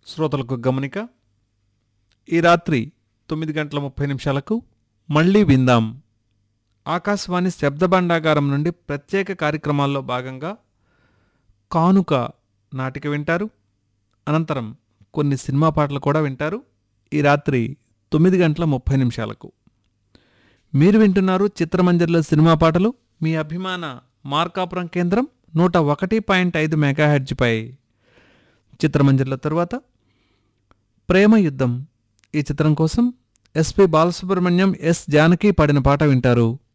శ్రోతలకు గమనిక ఈ రాత్రి తొమ్మిది గంటల ముప్పై నిమిషాలకు మళ్ళీ విందాం ఆకాశవాణి శబ్ద భండాగారం నుండి ప్రత్యేక కార్యక్రమాల్లో భాగంగా కానుక నాటిక వింటారు అనంతరం కొన్ని సినిమా పాటలు కూడా వింటారు ఈ రాత్రి తొమ్మిది గంటల ముప్పై నిమిషాలకు మీరు వింటున్నారు చిత్రమంజర్లో సినిమా పాటలు మీ అభిమాన మార్కాపురం కేంద్రం నూట ఒకటి పాయింట్ ఐదు మెగాహెడ్జ్పై చిత్రమంజర్ల తరువాత ప్రేమ యుద్ధం ఈ చిత్రం కోసం ఎస్పి బాలసుబ్రహ్మణ్యం ఎస్ జానకి పాడిన పాట వింటారు